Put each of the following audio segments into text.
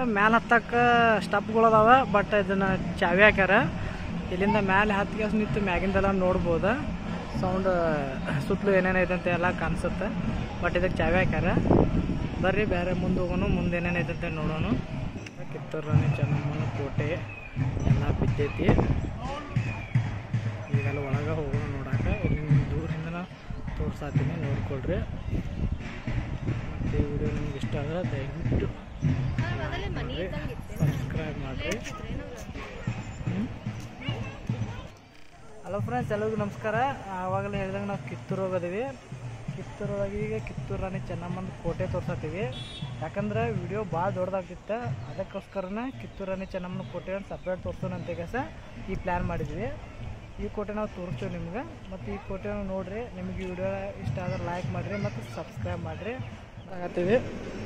ಮ್ಯಾಲ ಹತ್ತಕ್ಕ ಸ್ಟಪ್ಗಳು ಅದಾವ ಬಟ್ ಇದನ್ನ ಚಾವಿ ಹಾಕ್ಯಾರ ಇಲ್ಲಿಂದ ಮ್ಯಾಲೆ ಹತ್ತಿಗೆ ನಿಂತು ಮ್ಯಾಗಿಂದೆಲ್ಲ ನೋಡ್ಬೋದು ಸೌಂಡ್ ಸುತ್ತಲೂ ಏನೇನೈತೆ ಅಂತ ಎಲ್ಲ ಕಾಣಿಸುತ್ತೆ ಬಟ್ ಇದಕ್ಕೆ ಚಾವಿ ಹಾಕ್ಯಾರ ಬರ್ರಿ ಬೇರೆ ಮುಂದೆ ಹೋಗೋನು ಮುಂದೆ ಏನೇನೈತೆ ಅಂತ ನೋಡೋಣ ಕಿತ್ತೂರು ರಾಣಿ ಚೆನ್ನಮ್ಮನ ಕೋಟೆ ಎಲ್ಲ ಬಿದ್ದೈತಿ ಈಗೆಲ್ಲ ಒಳಗೆ ಹೋಗೋಣ ನೋಡಾಕ ಇಲ್ಲಿ ದೂರಿಂದ ತೋರ್ಸಾತೀನಿ ನೋಡ್ಕೊಳ್ರಿ ಮತ್ತು ಈ ವಿಡಿಯೋ ನಿಮ್ಗೆ ಇಷ್ಟ ಆದ್ರೆ ದಯವಿಟ್ಟು ಸಬ್ಸ್ಕ್ರೈಬ್ ಮಾಡಿರಿ ಹಲೋ ಫ್ರೆಂಡ್ಸ್ ಎಲ್ಲರಿಗೂ ನಮಸ್ಕಾರ ಆವಾಗಲೇ ಹೇಳ್ದಂಗೆ ನಾವು ಕಿತ್ತೂರು ಹೋಗೋದೀವಿ ಕಿತ್ತೂರು ಒಳಗೆ ಈಗ ಕಿತ್ತೂರು ರಾಣಿ ಚೆನ್ನಮ್ಮನ ಕೋಟೆ ತೋರ್ಸತ್ತೀವಿ ಯಾಕಂದ್ರೆ ವಿಡಿಯೋ ಭಾಳ ದೊಡ್ಡದಾಗ್ತಿತ್ತು ಅದಕ್ಕೋಸ್ಕರನೇ ಕಿತ್ತೂರು ರಾಣಿ ಚೆನ್ನಮ್ಮನ ಕೋಟೆ ಒಂದು ಸಪ್ರೇಟ್ ತೋರಿಸೋಣ ಅಂತ ಕೆಲಸ ಈ ಪ್ಲ್ಯಾನ್ ಮಾಡಿದ್ವಿ ಈ ಕೋಟೆ ನಾವು ತೋರಿಸ್ತೀವಿ ನಿಮ್ಗೆ ಮತ್ತು ಈ ಕೋಟೆ ನೋಡಿರಿ ನಿಮಗೆ ಈ ವಿಡಿಯೋ ಇಷ್ಟ ಆದ್ರೆ ಲೈಕ್ ಮಾಡಿರಿ ಮತ್ತು ಸಬ್ಸ್ಕ್ರೈಬ್ ಮಾಡಿರಿ ಆಗತ್ತೀವಿ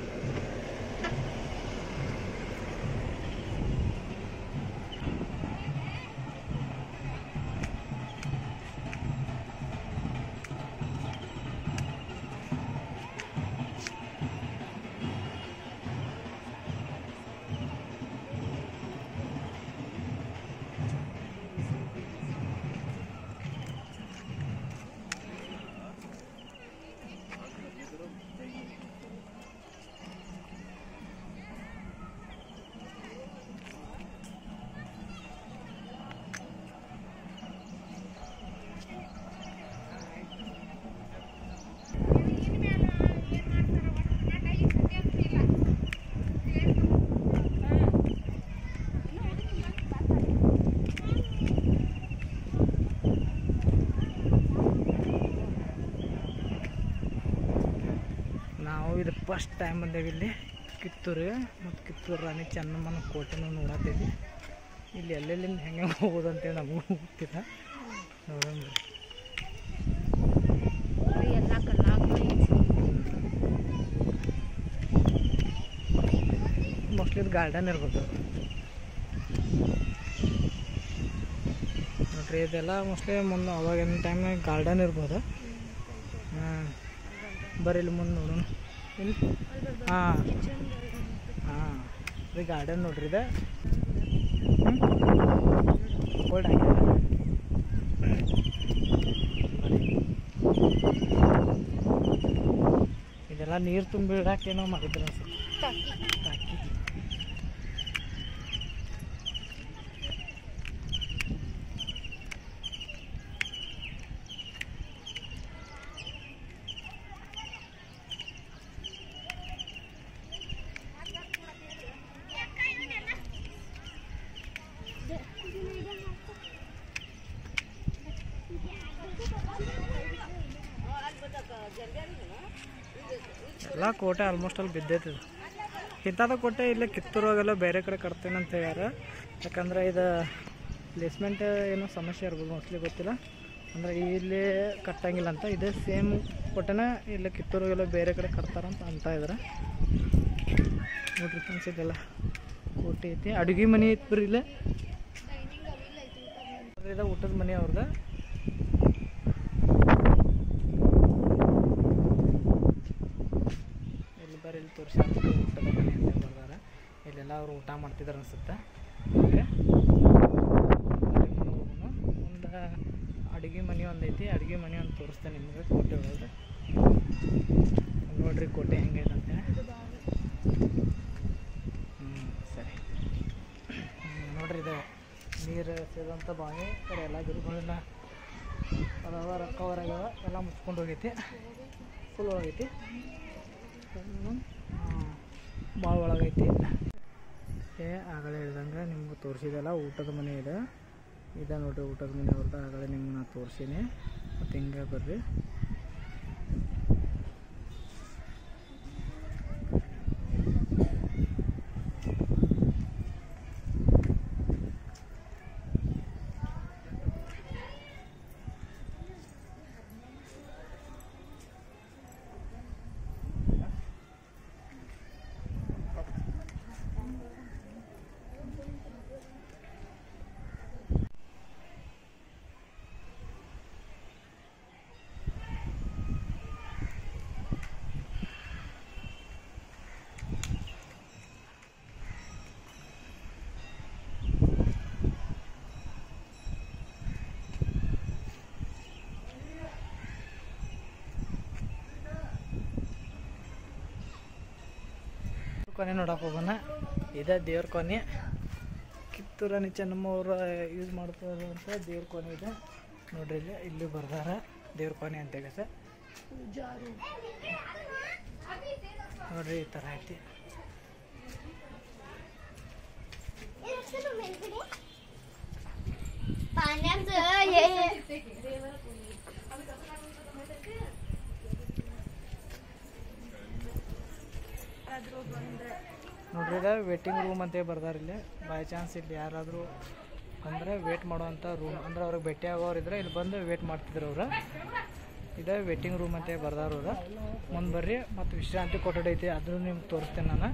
ನಾವು ಇದು ಫಸ್ಟ್ ಟೈಮ್ ಬಂದೇವಿ ಇಲ್ಲಿ ಕಿತ್ತೂರಿಗೆ ಮತ್ತು ಕಿತ್ತೂರು ರಾಣಿ ಚೆನ್ನಮ್ಮನ ಕೋಟೆನೂ ನೋಡತ್ತೀವಿ ಇಲ್ಲಿ ಎಲ್ಲೆಲ್ಲಿಂದ ಹೆಂಗೆ ಹೋಗೋದು ಅಂತೇಳಿ ನಮಗೂ ಗೊತ್ತಿಲ್ಲ ನೋಡೋಣ ಬರ್ರಿ. ಎಲ್ಲ ಕಲ್ಲಾಗ್ತೈತಿ ಮೋಸ್ಟ್ಲಿ ಇದು ಗಾರ್ಡನ್ ಇರ್ಬೋದು ನೋಡ್ರಿ ಇದೆಲ್ಲ ಮೋಸ್ಟ್ಲಿ ಮುಂದೆ ಅವಾಗಿನ ಟೈಮ್ನಾಗ ಗಾರ್ಡನ್ ಇರ್ಬೋದು ಹಾಂ ಬರ್ರಿ ಇಲ್ಲಿ ಮುಂದೆ ನೋಡೋಣ ಇಲ್ಲಿ ಹಾಂ ಹಾಂ ಇದು ಗಾರ್ಡನ್ ನೋಡ್ರಿ ಇದು ಓಲ್ಡ್ ಆಗ್ಯದ ಇದೆಲ್ಲ ನೀರು ತುಂಬಿ ಇಡಾಕೇನೋ ಮಾಡಿದ್ರು ಅನ್ಸುತ್ತೆ ಟಾಕಿ ಎಲ್ಲ ಕೋಟೆ ಆಲ್ಮೋಸ್ಟ್ ಅಲ್ಲಿ ಬಿದ್ದೈತಿ ಇಂಥದ್ದು ಕೋಟೆ ಇಲ್ಲೇ ಕಿತ್ತೂರಾಗೆಲ್ಲ ಬೇರೆ ಕಡೆ ಕಟ್ತೇನೆ ಅಂತ ಹೇಳ್ಯಾರ ಯಾಕಂದ್ರೆ ಇದು ಪ್ಲೇಸ್ಮೆಂಟ್ ಏನೋ ಸಮಸ್ಯೆ ಇರ್ಬೋದು ಮೋಸ್ಟ್ಲಿ ಗೊತ್ತಿಲ್ಲ ಅಂದರೆ ಇಲ್ಲಿ ಕಟ್ಟಂಗಿಲ್ಲ ಅಂತ ಇದೇ ಸೇಮ್ ಕೋಟೆನ ಇಲ್ಲಿ ಕಿತ್ತೂರಿಗೆಲ್ಲ ಬೇರೆ ಕಡೆ ಕಟ್ತಾರಂತ ಅಂತ ಇದ್ದಾರೆ ನೋಡ್ರಿ ಫ್ರೆಂಡ್ಸ್ ಇದೆಲ್ಲ ಕೋಟೆ ಐತಿ ಅಡುಗೆ ಮನೆ ಐತಿ ಬರ್ರಿ ಇಲ್ಲೇ ಇದು ಊಟದ ಮನೆ ಅವ್ರದ್ದು ಇಲ್ಲಿ ಬರೀ ಇಲ್ಲಿ ತೋರಿಸಿ ಊಟದ ಮನೆ ಅಂತ ಬರ್ದಾರ ಇಲ್ಲೆಲ್ಲ ಅವರು ಊಟ ಮಾಡ್ತಿದ್ದಾರೆ ಅನ್ಸುತ್ತೆ ಓಕೆ ಮುಂದೆ ಅಡುಗೆ ಮನೆ ಒಂದು ಐತಿ ಅಡುಗೆ ಮನೆ ಒಂದು ತೋರಿಸ್ತೇನೆ ನಿಮಗೆ ಕೋಟೆ ಒಳಗೆ ನೋಡ್ರಿ ಕೋಟೆ ಹೆಂಗೈತೆ ಅಂತ ಹ್ಞೂ ಸರಿ ಹ್ಮ್, ನೋಡ್ರಿ ಇದು ನೀರು ಸೇರಿದಂಥ ಬಾವಿ ಈ ಕಡೆ ಎಲ್ಲ ಗಿಡಗಳೆಲ್ಲ ಅದಾವ ಕವರ್ ಆಗ್ಯಾವ ಎಲ್ಲ ಮುಚ್ಕೊಂಡು ಹೋಗೈತಿ ಫುಲ್ ಒಳಗೈತಿ ಭಾಳ ಒಳಗೈತಿ ಏ ಆಗಲೇ ಹೇಳ್ದಂಗೆ ನಿಮ್ಗೆ ತೋರಿಸಿದೆಲ್ಲ ಊಟದ ಮನೆ ಇದೆ ಇದೆ ನೋಡ್ರಿ ಊಟದ ಮನೆ ಅವ್ರದ್ದು ಆಗಲೇ ನಿಮ್ಗೆ ನಾ ತೋರಿಸೀನಿ ಮತ್ತು ಹಿಂಗೆ ಬರ್ರಿ ಕೊನೆ ನೋಡಕ್ಕೆ ಹೋಗೋಣ ಇದೇ ದೇವ್ರ ಕೊನೆ ಕಿತ್ತೂರು ರಾಣಿ ಚೆನ್ನಮ್ಮ ಅವರು ಯೂಸ್ ಮಾಡ್ತಾರೆ ಅಂತ ದೇವ್ರ ಕೊನೆ ಇದೆ ನೋಡ್ರಿ ಇಲ್ಲಿ ಇಲ್ಲಿ ಬರ್ದಾರ ದೇವ್ರ ಕೊನೆ ಅಂತ ಹೇಳಿ ಸರ್ ನೋಡ್ರಿ ಈ ಥರ ಐತಿ ನೋಡ್ರಿ ಇದು ವೇಟಿಂಗ್ ರೂಮ್ ಅಂತ ಬರ್ದಾರ ಇಲ್ಲಿ ಬೈ ಚಾನ್ಸ್ ಇಲ್ಲಿ ಯಾರಾದರೂ ಅಂದರೆ ವೇಟ್ ಮಾಡುವಂಥ ರೂಮ್ ಅಂದ್ರೆ ಅವ್ರಿಗೆ ಭೇಟಿ ಆಗೋರು ಇದ್ರೆ ಇಲ್ಲಿ ಬಂದು ವೇಟ್ ಮಾಡ್ತಿದ್ರು ಅವ್ರು ಇದೇ ವೇಟಿಂಗ್ ರೂಮ್ ಅಂತ ಬರ್ದಾರ ಅವ್ರು ಮುಂದೆ ಬರ್ರಿ ಮತ್ತು ವಿಶ್ರಾಂತಿ ಕೊಠಡಿ ಐತಿ ಅದನ್ನು ನಿಮ್ಗೆ ತೋರಿಸ್ತೇನೆ ನಾನು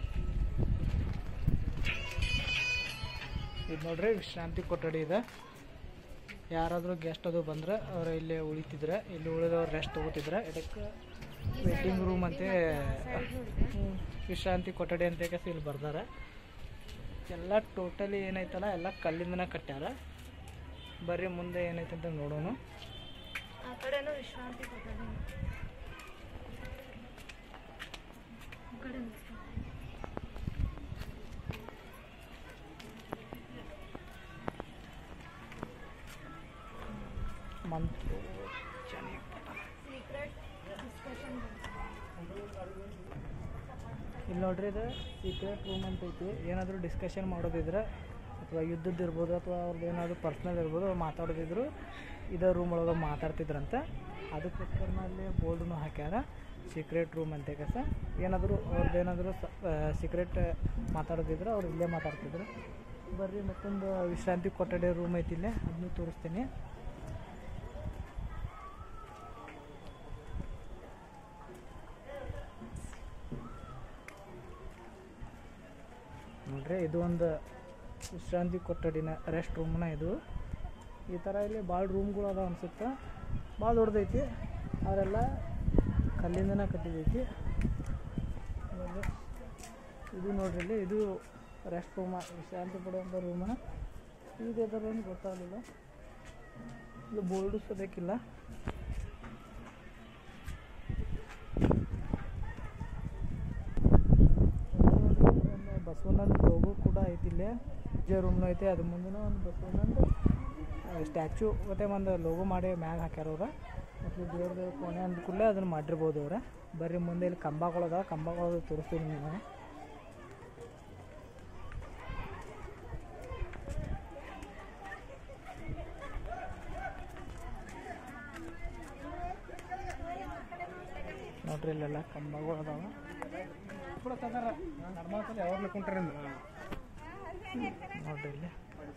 ಇದು ನೋಡ್ರಿ ವಿಶ್ರಾಂತಿ ಕೊಠಡಿ ಇದೆ ಯಾರಾದರೂ ಗೆಸ್ಟ್ ಅದು ಬಂದ್ರೆ ಅವ್ರು ಇಲ್ಲೇ ಉಳಿತಿದ್ರೆ ಇಲ್ಲಿ ಉಳಿದವ್ರು ರೆಸ್ಟ್ ತಗೋತಿದ್ರೆ ಇದಕ್ಕೆ ವೇಟಿಂಗ್ ರೂಮ್ ಅಂತ ಹ್ಮ್, ವಿಶ್ರಾಂತಿ ಕೊಠಡಿ ಅಂತ ಕೇಸಿ ಇಲ್ಲಿ ಬರ್ದಾರ ಎಲ್ಲ ಟೋಟಲಿ ಏನೈತಲ್ಲ ಎಲ್ಲ ಕಲ್ಲಿಂದನೇ ಕಟ್ಟ್ಯಾರ ಬರ್ರಿ ಮುಂದೆ ಏನೈತೆ ಅಂತ ನೋಡೋಣ ಆ ಕಡೆನೂ ವಿಶ್ರಾಂತಿ ಕೊಠಡಿ ಈ ಕಡೆ ಮಂತ್ರು ಚೆನ್ನಾಗಿ ಸೀಕ್ರೆಟ್ ಡಿಸ್ಕಷನ್ ಇಲ್ಲಿ ನೋಡ್ರಿ ಇದು ಸೀಕ್ರೆಟ್ ರೂಮ್ ಅಂತ ಐತಿ ಏನಾದರೂ ಡಿಸ್ಕಷನ್ ಮಾಡೋದಿದ್ರೆ ಅಥವಾ ಯುದ್ಧದ್ದು ಇರ್ಬೋದು ಅಥವಾ ಅವ್ರದ್ದು ಏನಾದರೂ ಪರ್ಸ್ನಲ್ ಇರ್ಬೋದು ಅವ್ರು ಮಾತಾಡೋದಿದ್ರು ಇದೇ ರೂಮ್ ಒಳಗೆ ಮಾತಾಡ್ತಿದ್ರಂತೆ ಅದಕ್ಕೋಸ್ಕರ ಅಲ್ಲಿ ಬೋರ್ಡನ್ನು ಹಾಕ್ಯಾರ ಸೀಕ್ರೆಟ್ ರೂಮ್ ಅಂತ ಕೆಸ ಏನಾದರೂ ಅವ್ರದ್ದು ಏನಾದರೂ ಸೀಕ್ರೆಟ್ ಮಾತಾಡೋದಿದ್ರೆ ಅವ್ರು ಇಲ್ಲೇ ಮಾತಾಡ್ತಿದ್ರು ಬರ್ರಿ ಮತ್ತೊಂದು ವಿಶ್ರಾಂತಿ ಕೊಠಡಿ ರೂಮ್ ಐತಿ ಇಲ್ಲೇ ಅದನ್ನು ತೋರಿಸ್ತೀನಿ ನೋಡ್ರಿ ಇದು ಒಂದು ವಿಶ್ರಾಂತಿ ಕೊಠಡಿನ ರೆಸ್ಟ್ ರೂಮ್ನ ಇದು ಈ ಥರ ಇಲ್ಲಿ ಭಾಳ ರೂಮ್ಗಳು ಅದಾವ ಅನ್ಸುತ್ತೆ ಭಾಳ ದೊಡ್ಡದೈತಿ ಅವರೆಲ್ಲ ಕಲ್ಲಿಂದನೇ ಕಟ್ಟಿದೈತಿ ಆಮೇಲೆ ಇದು ನೋಡ್ರಿ ಇಲ್ಲಿ ಇದು ರೆಸ್ಟ್ ರೂಮ ವಿಶ್ರಾಂತಿ ಪಡುವಂಥ ರೂಮ ಇದು ಎದರ ಅಂತ ಗೊತ್ತಾಗಲಿಲ್ಲ ಇಲ್ಲಿ ಬೋರ್ಡು ಸದ್ಯಕ್ಕಿಲ್ಲ ಒಂದು ಬಸವಣ್ಣನ ಲೋಗೋ ಕೂಡ ಐತಿ ಇಲ್ಲೇ ವಿಜಯ ರೂಮ್ನು ಐತಿ ಅದ್ರ ಮುಂದೆ ಒಂದು ಬಸವಣ್ಣಂದು ಸ್ಟ್ಯಾಚು ಮತ್ತೆ ಒಂದು ಲೋಗೋ ಮಾಡಿ ಮ್ಯಾಗ ಹಾಕ್ಯಾರ ಅವ್ರ ಮತ್ತು ದೇವ್ರದ್ದು ಕೋಣೆ ಅಂದ ಕೂಡಲೇ ಅದನ್ನು ಮಾಡಿರ್ಬೋದು ಅವ್ರ ಬರ್ರಿ ಮುಂದೆ ಇಲ್ಲಿ ಕಂಬಗಳದ ಕಂಬಗಳು ತೋರಿಸ್ತೀನಿ ನಿಮಗೆ ನೋಡ್ರಿ ಇಲ್ಲೆಲ್ಲ ಕಂಬಗಳು ಅದಾವ ಯಾವಾಗಲೂ ಕುಂಟ್ರಿ ನೋಡ್ರಿ ಇಲ್ಲಿ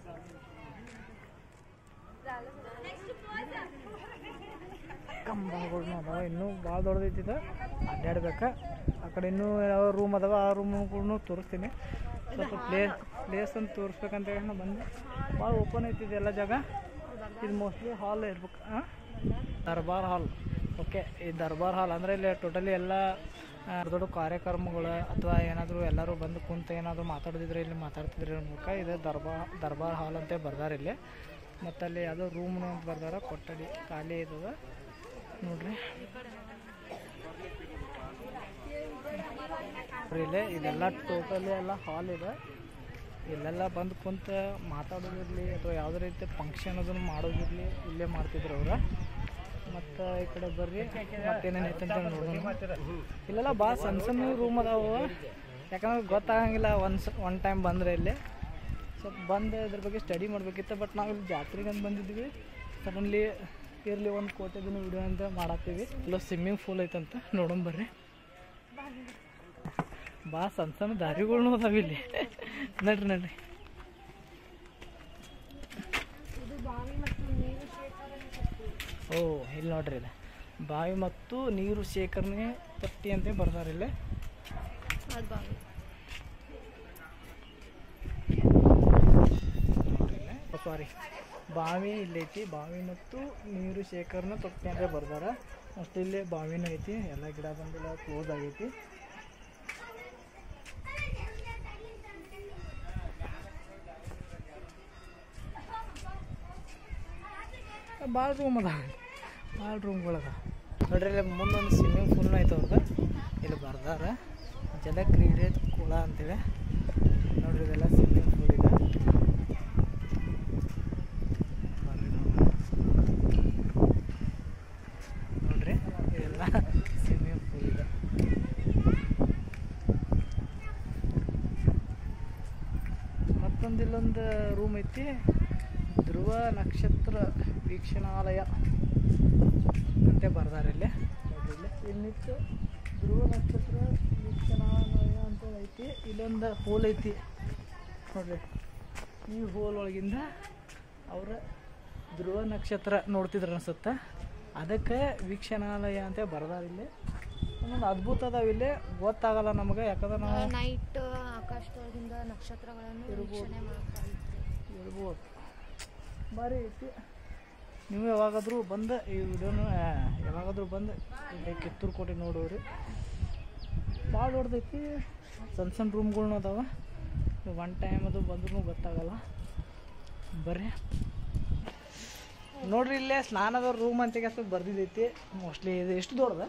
ಕಂಬಗಳನ್ನ ಅದಾವ ಇನ್ನೂ ಭಾಳ ದೊಡ್ಡದೈತಿ ಇದು ಅಡ್ಡಾಡ್ಬೇಕು ಆ ಕಡೆ ಇನ್ನೂ ಯಾವ ರೂಮ್ ಅದಾವ ಆ ರೂಮ್ಗಳನ್ನೂ ತೋರಿಸ್ತೀನಿ ಸ್ವಲ್ಪ ಪ್ಲೇಸ್ ಪ್ಲೇಸ್ ಅಂತ ತೋರಿಸ್ಬೇಕಂತ ಹೇಳಿ ನಾ ಬಂದೆ ಭಾಳ ಓಪನ್ ಐತಿ ಇದೆಲ್ಲ ಜಾಗ ಇದು ಮೋಸ್ಟ್ಲಿ ಹಾಲ್ ಇರ್ಬೇಕು ಹಾಂ ದರ್ಬಾರ್ ಹಾಲ್ ಓಕೆ ಈ ದರ್ಬಾರ್ ಹಾಲ್ ಅಂದರೆ ಇಲ್ಲಿ ಟೋಟಲಿ ಎಲ್ಲ ಆ, ದೊಡ್ಡ ದೊಡ್ಡ ಕಾರ್ಯಕ್ರಮಗಳು ಅಥವಾ ಏನಾದರೂ ಎಲ್ಲರೂ ಬಂದು ಕುಂತು ಏನಾದರೂ ಮಾತಾಡೋದಿದ್ರೆ ಇಲ್ಲಿ ಮಾತಾಡ್ತಿದ್ರೆ ಮೂಲಕ ಇದು ದರ್ಬಾರ್ ದರ್ಬಾರ್ ಹಾಲ್ ಅಂತ ಬರ್ದಾರ ಇಲ್ಲಿ ಮತ್ತು ಅಲ್ಲಿ ಯಾವುದೋ ರೂಮ್ನು ಅಂತ ಬರ್ದಾರ ಕೊಠಡಿ ಖಾಲಿ ಇದ್ದದ ನೋಡ್ರಿ ನೋಡ್ರಿ ಇಲ್ಲಿ ಇದೆಲ್ಲ ಟೋಟಲಿ ಎಲ್ಲ ಹಾಲ್ ಇದೆ ಇಲ್ಲೆಲ್ಲ ಬಂದು ಕುಂತು ಮಾತಾಡೋದಿರಲಿ ಅಥವಾ ಯಾವುದೇ ರೀತಿ ಫಂಕ್ಷನ್ ಅದನ್ನು ಮಾಡೋದಿರಲಿ ಇಲ್ಲೇ ಮಾಡ್ತಿದ್ರು ಅವ್ರು ಮತ್ತು ಈ ಕಡೆ ಬರ್ರಿ ಮತ್ತೇನೇನು ಐತೆ ಅಂತ ನೋಡೋಣ ಇಲ್ಲೆಲ್ಲ ಭಾಳ ಸಣ್ಣ ಸಣ್ಣ ರೂಮ್ ಅದಾವು ಯಾಕಂದ್ರೆ ಗೊತ್ತಾಗಂಗಿಲ್ಲ ಒನ್ಸ್ ಒನ್ ಟೈಮ್ ಬಂದರೆ ಇಲ್ಲಿ ಸ್ವಲ್ಪ ಬಂದು ಇದ್ರ ಬಗ್ಗೆ ಸ್ಟಡಿ ಮಾಡಬೇಕಿತ್ತು ಬಟ್ ನಾವು ಇಲ್ಲಿ ಜಾತ್ರೆಗೆ ಅಂತ ಬಂದಿದ್ವಿ ಸಡನ್ಲಿ ಇರಲಿ ಒಂದು ಕೋಟೆ ದಿನ ವಿಡಿಯೋ ಅಂತ ಮಾಡತ್ತೀವಿ ಇಲ್ಲ ಸ್ವಿಮ್ಮಿಂಗ್ ಪೂಲ್ ಐತಂತ ನೋಡೋಣ ಬರ್ರಿ ಭಾಳ ಸಣ್ಣ ಸಣ್ಣ ದಾರಿಗಳ್ನು ಅದಾವ ಇಲ್ಲಿ ನಡ್ರಿ ನಡ್ರಿ ಇದು ಬಾವಿ ಮತ್ತು ನೀರು ಶೇಖರಣೆ ಕೊಟ್ಟು ಓ ಇಲ್ಲಿ ನೋಡ್ರಿ ಇಲ್ಲಿ ಬಾವಿ ಮತ್ತು ನೀರು ಶೇಖರಣೆ ಪಟ್ಟಿ ಅಂತ ಬರ್ತಾರೆ ಇಲ್ಲಿ ಅದು ಬಾವಿ ಸಾರಿ ಬಾವಿ ಇಲ್ಲೈತಿ ಬಾವಿ ಮತ್ತು ನೀರು ಶೇಖರಣೆ ತೊಟ್ಟಿ ಅಂತ ಬರ್ದಾರ ಅಷ್ಟು ಇಲ್ಲಿ ಬಾವಿನೂ ಐತಿ ಎಲ್ಲ ಗಿಡ ಬಂದಿಲ್ಲ ಕ್ಲೋಸ್ ಆಗೈತಿ ಭಾಳ ರೂಮ್ ಅದ ಭಾಳ ರೂಮ್ಗಳು ಅದ ನೋಡ್ರಿ ಇಲ್ಲಿ ಮುಂದೊಂದು ಸ್ವಿಮ್ಮಿಂಗ್ ಪೂಲ್ನ ಐತೆ ಅವ್ರದ್ದು ಇಲ್ಲಿ ಬರ್ದಾರ ಜಲಕ್ರೀಡೆ ಕುಳ ಅಂತೇಳಿ ನೋಡ್ರಿ ಇದೆಲ್ಲ ಸ್ವಿಮ್ಮಿಂಗ್ ಪೂಲ್ ಇದೆ ಬರ್ರಿ ನೋಡೋಣ. ನೋಡ್ರಿ ಇದೆಲ್ಲ ಸ್ವಿಮ್ಮಿಂಗ್ ಪೂಲ್ ಇದೆ ಮತ್ತೊಂದು ಇಲ್ಲೊಂದು ರೂಮ್ ಐತಿ ಧ್ರುವ ನಕ್ಷತ್ರ ವೀಕ್ಷಣಾಲಯ ಅಂತ ಬರ್ದಾರೆ ಇಲ್ಲಿ ನೋಡ್ರಿ ಇಲ್ಲಿ ಇನ್ನಿತ್ತು ಧ್ರುವ ನಕ್ಷತ್ರ ವೀಕ್ಷಣಾಲಯ ಅಂತ ಐತಿ ಇಲ್ಲೊಂದು ಹೋಲ್ ಐತಿ ನೋಡ್ರಿ ಈ ಹೋಲ್ ಒಳಗಿಂದ ಅವ್ರ ಧ್ರುವ ನಕ್ಷತ್ರ ನೋಡ್ತಿದ್ರು ಅನ್ಸುತ್ತೆ ಅದಕ್ಕೆ ವೀಕ್ಷಣಾಲಯ ಅಂತ ಬರ್ದಾರ ಇಲ್ಲಿ ಒಂದೊಂದು ಅದ್ಭುತ ಅದಾವ ಇಲ್ಲಿ ಗೊತ್ತಾಗಲ್ಲ ನಮಗೆ ಯಾಕಂದ್ರೆ ನಾವು ನೈಟ್ ಆಕಾಶದೊಳಗಿಂದ ನಕ್ಷತ್ರಗಳನ್ನು ಇರ್ಬೋದು. ವೀಕ್ಷಣೆ ಮಾಡ್ತಾ ಇದ್ವಿ ಇರ್ಬೋದು ಭಾರಿ ಐತಿ ನೀವು ಯಾವಾಗಾದರೂ ಬಂದು ಈ ವಿಡಿಯೋನ ಯಾವಾಗಾದರೂ ಬಂದು ಇಲ್ಲಿ ಕಿತ್ತೂರು ಕೋಟೆ ನೋಡೋರಿ ಭಾಳ ದೊಡ್ಡದೈತಿ ಸಣ್ಣ ಸಣ್ಣ ರೂಮ್ಗಳ್ನು ಅದಾವ ಒನ್ ಟೈಮ್ ಅದು ಬಂದ್ರೂ ಗೊತ್ತಾಗಲ್ಲ ಬರ್ರಿ ನೋಡ್ರಿ ಇಲ್ಲೇ ಸ್ನಾನದ ರೂಮ್ ಅಂತ ಕೆಸ ಬರ್ದಿದ್ದೈತಿ ಮೋಸ್ಟ್ಲಿ ಇದು ಎಷ್ಟು ದೊಡ್ಡದ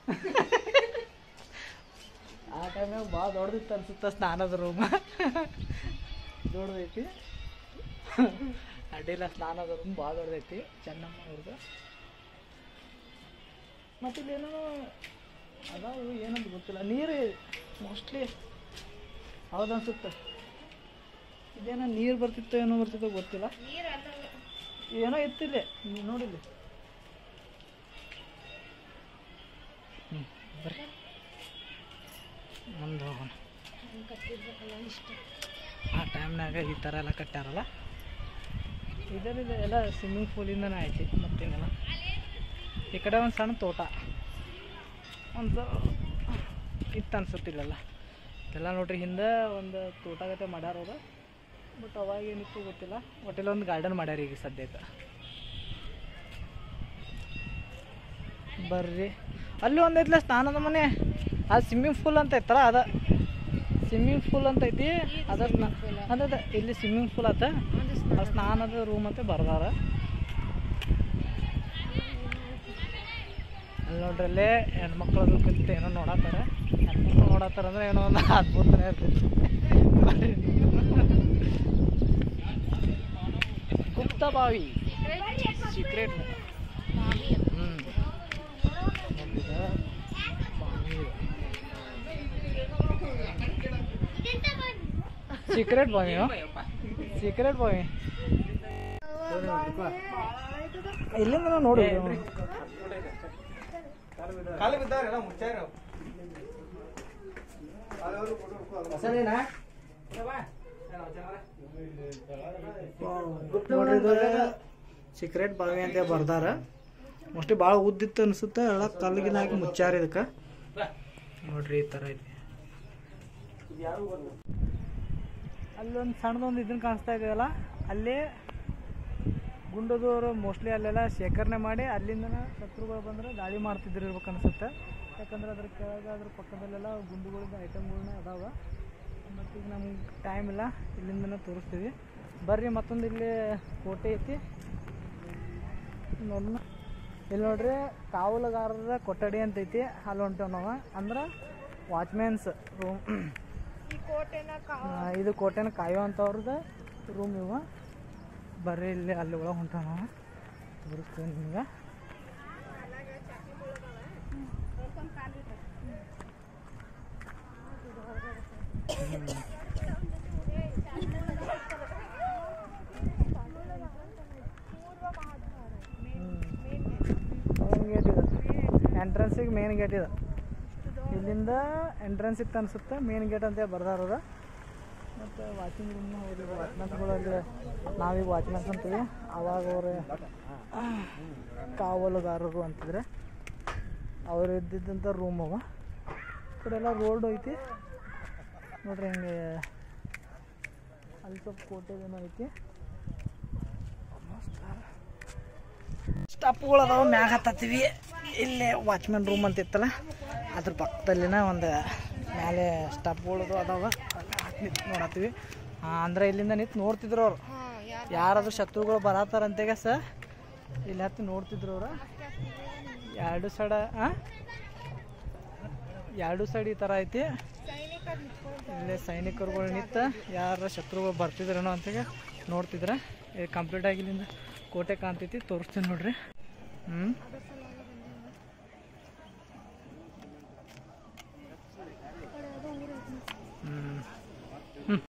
ಆ ಟೈಮ್ನಾಗ ಭಾಳ ದೊಡ್ಡದಿತ್ತು ಅನ್ಸುತ್ತೆ ಸ್ನಾನದ ರೂಮ್ ದೊಡ್ಡದೈತಿ ಅಡ್ಡಿಲ್ಲ ಸ್ನಾನದ ರೂಮ್ ಭಾಳ ದೊಡ್ಡದೈತಿ ಚೆನ್ನಮ್ಮ ಅವ್ರದ್ದು ಮತ್ತು ಇಲ್ಲೇನೋ ಅದಾವು ಏನಂತ ಗೊತ್ತಿಲ್ಲ ನೀರು ಮೋಸ್ಟ್ಲಿ ಹೌದು ಅನ್ಸುತ್ತೆ ಇದೇನೋ ನೀರು ಬರ್ತಿತ್ತೋ ಏನೋ ಬರ್ತಿತ್ತೋ ಗೊತ್ತಿಲ್ಲ ಏನೋ ಇತ್ತಿಲ್ಲಿ ನೀವು ನೋಡಿಲ್ಲಿ ಹ್ಞೂ ಬರ್ರಿ ಮುಂದೆ ಹೋಗೋಣ ಕಟ್ಟಿರ್ಬೇಕಲ್ಲ ಇಷ್ಟ ಆ ಟೈಮ್ನಾಗ ಈ ಥರ ಎಲ್ಲ ಕಟ್ಟಾರಲ್ಲ ಇದರಿಂದ ಎಲ್ಲ ಸ್ವಿಮ್ಮಿಂಗ್ ಪೂಲಿಂದನೇ ಐತಿ ಮತ್ತೇನೆಲ್ಲ ಈ ಕಡೆ ಒಂದು ಸಣ್ಣ ತೋಟ ಒಂದು ಇತ್ತು ಅನ್ಸುತ್ತಿಲ್ಲಲ್ಲ ಇದೆಲ್ಲ ನೋಡ್ರಿ ಹಿಂದೆ ಒಂದು ತೋಟಗತೆ ಮಾಡ್ಯಾರ ಅವ್ರು ಬಟ್ ಅವಾಗ ಏನಿತ್ತು ಗೊತ್ತಿಲ್ಲ ಒಟ್ಟಿಲ್ಲ ಒಂದು ಗಾರ್ಡನ್ ಮಾಡ್ಯಾರ ಈಗ ಸದ್ಯಕ್ಕೆ ಬರ್ರಿ ಅಲ್ಲಿ ಒಂದು ಐತ್ಲ ಸ್ನಾನದ ಮನೆ ಅದು ಸ್ವಿಮ್ಮಿಂಗ್ ಪೂಲ್ ಅಂತ ಐತಲ್ಲ ಅದ ಸ್ವಿಮ್ಮಿಂಗ್ ಪೂಲ್ ಅಂತ ಐತಿ ಅದ ಅದ ಇಲ್ಲಿ ಸ್ವಿಮ್ಮಿಂಗ್ ಪೂಲ್ ಆತ ಆ ಸ್ನಾನದ ರೂಮ್ ಅಂತ ಬರ್ದಾರ ಅಲ್ಲಿ ನೋಡ್ರಿ ಅಲ್ಲೇ ಹೆಣ್ಮಕ್ಳು ಅದು ಕಲಿತು ಏನೋ ನೋಡತ್ತಾರ ಹೆಣ್ಮಕ್ಳು ನೋಡತ್ತಾರ ಅಂದ್ರೆ ಏನೋ ಒಂದು ಅದ್ಭುತನೇ ಇರ್ತೈತಿ ಬರ್ರಿ. ಗುಪ್ತ ಬಾವಿ ಸೀಕ್ರೆಟ್ ಹ್ಞೂ ಸೀಕ್ರೆಟ್ ಬಾವಿ ಸೀಕ್ರೆಟ್ ಬಾವಿ ಇಲ್ಲಿಂದ ನಾವು ನೋಡಿ ಖಾಲಿ ಬಿದ್ದಾರೆಲ್ಲ ಮುಚ್ಚಾರ ನೋಡ್ರಿ ಇದು ಸೀಕ್ರೆಟ್ ಬಾವಿ ಅಂತ ಬರ್ದಾರ ಮೋಸ್ಟ್ಲಿ ಭಾಳ ಉದ್ದಿತ್ತು ಅನ್ಸುತ್ತೆ ಎಲ್ಲ ಕಲ್ಲಿಗಿನ ಹಾಕಿ ಮುಚ್ಚಾರ ಇದಕ್ಕೆ ನೋಡ್ರಿ ಈ ಥರ ಐತಿ ಅಲ್ಲೊಂದು ಸಣ್ಣದೊಂದು ಇದನ್ನ ಕಾಣಿಸ್ತಾ ಇದೆಯಲ್ಲ ಅಲ್ಲಿ ಗುಂಡದವರು ಮೋಸ್ಟ್ಲಿ ಅಲ್ಲೆಲ್ಲ ಶೇಖರಣೆ ಮಾಡಿ ಅಲ್ಲಿಂದನ ಶತ್ರುಗಳು ಬಂದ್ರೆ ದಾಳಿ ಮಾಡ್ತಿದ್ರು ಇರ್ಬೇಕು ಅನ್ಸುತ್ತೆ ಯಾಕಂದ್ರೆ ಅದ್ರ ಕೆಳಗೆ ಅದ್ರ ಪಕ್ಕದಲ್ಲೆಲ್ಲ ಗುಂಡುಗಳಿಂದ ಐಟಮ್ಗಳನ್ನ ಅದಾವ ಮತ್ತು ಈಗ ನಮ್ಗೆ ಟೈಮ್ ಇಲ್ಲ ಇಲ್ಲಿಂದನೇ ತೋರಿಸ್ತೀವಿ ಬರ್ರಿ ಮತ್ತೊಂದು ಇಲ್ಲಿ ಕೋಟೆ ಐತಿ ನೋಡೋಣ ಇಲ್ಲಿ ನೋಡ್ರಿ ಕಾವಲುಗಾರರ ಕೊಠಡಿ ಅಂತ ಐತಿ ಅಲ್ಲಿ ಹೊಂಟೇವ್ ನಾವು ಅಂದ್ರೆ ವಾಚ್ಮ್ಯಾನ್ಸ್ ರೂಮ್ ಈ ಕೋಟೆನ ಇದು ಕೋಟೆನ ಕಾಯುವಂಥವ್ರದ್ದು ರೂಮ್ ಇವ ಬರ್ರಿ ಇಲ್ಲಿ ಅಲ್ಲಿ ಒಳಗೆ ಹೊಂಟಾವ ನಾವು ತೋರಿಸ್ತೀನಿ ನಿಮ್ಗೆ ಮೇನ್ ಗೇಟ್ ಇದೆ ಎಂಟ್ರೆನ್ಸಿಗೆ ಮೇನ್ ಗೇಟ್ ಇದೆ ಇಲ್ಲಿಂದ ಎಂಟ್ರೆನ್ಸ್ ಇತ್ತು ಅನ್ಸುತ್ತೆ ಮೇನ್ ಗೇಟ್ ಅಂತ ಬರ್ದಾರದ ಮತ್ತು ವಾಚಿಂಗ್ ರೂಮ್ನ ಹೋಗಿ ವಾಚ್ಮೆನ್ಸ್ಗಳಲ್ಲಿ ನಾವೀಗ ವಾಚ್ಮೆನ್ಸ್ ಅಂತೀವಿ ಅವಾಗ ಅವರು ಕಾವಲುಗಾರರು ಅಂತಿದ್ರೆ ಅವ್ರು ಇದ್ದಿದ್ದಂಥ ರೂಮ್ ಅವ ಈ ಕಡೆ ಎಲ್ಲ ರೋಡ್ ಐತಿ ನೋಡ್ರಿ ಹಿಂಗೆ ಅಲ್ಲಿ ಸ್ವಲ್ಪ ಕೋಟೆದೇನೋ ಐತಿ ಸ್ಟಪ್ಗಳು ಅದಾವ ಮ್ಯಾಗ ಹತ್ತತ್ತೀವಿ ಇಲ್ಲೇ ವಾಚ್ಮೆನ್ ರೂಮ್ ಅಂತ ಇತ್ತಲ್ಲ ಅದ್ರ ಪಕ್ಕದಲ್ಲಿನ ಒಂದು ಮೇಲೆ ಸ್ಟಪ್ಗಳು ಅದಾವ ಅಲ್ಲಿ ನಿಂತು ನೋಡತ್ತೀವಿ ಅಂದ್ರೆ ಇಲ್ಲಿಂದ ನಿಂತು ನೋಡ್ತಿದ್ರು ಅವ್ರು ಯಾರಾದ್ರೂ ಶತ್ರುಗಳು ಬರತ್ತಾರಂತೆಗ ಸ ಇಲ್ಲಿ ಹತ್ತಿ ನೋಡ್ತಿದ್ರು ಅವ್ರು ಎರಡು ಸೈಡ ಹಾಂ ಎರಡು ಸೈಡ್ ಈ ಥರ ಐತಿ ಇಲ್ಲೇ ಸೈನಿಕರುಗಳು ನಿಂತ ಯಾರ ಶತ್ರುಗಳು ಬರ್ತಿದ್ರೇನೋ ಅಂತೇಳಿ ನೋಡ್ತಿದ್ರೆ ಇದು ಕಂಪ್ಲೀಟ್ ಆಗಿ ಇಲ್ಲಿಂದ ಕೋಟೆ ಕಾಣ್ತೈತಿ ತೋರಿಸ್ತೀನಿ ನೋಡ್ರಿ ಹ್ಞೂ